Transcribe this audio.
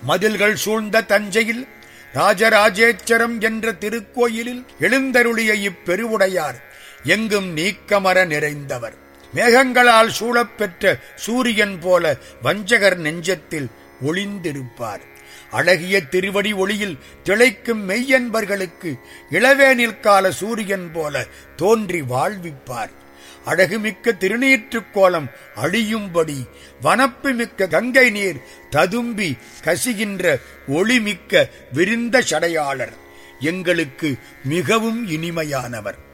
மதில்கள் சூழ்ந்த தஞ்சையில் ராஜராஜேச்சரம் என்ற திருக்கோயிலில் எழுந்தருளிய இப்பெருவுடையார் எங்கும் நீக்கமர நிறைந்தவர் மேகங்களால் சூழப்பெற்ற சூரியன் போல வஞ்சகர் நெஞ்சத்தில் ஒளிந்திருப்பார் அழகிய திருவடி ஒளியில் திளைக்கும் மெய்யன்பர்களுக்கு இளவேனில் கால சூரியன் போல தோன்றி வாழ்விப்பார் அழகுமிக்க திருநீற்றுக் கோலம் அழியும்படி வனப்பு மிக்க கங்கை நீர் ததும்பி கசிகின்ற ஒளிமிக்க விரிந்த சடையாளர் எங்களுக்கு மிகவும் இனிமையானவர்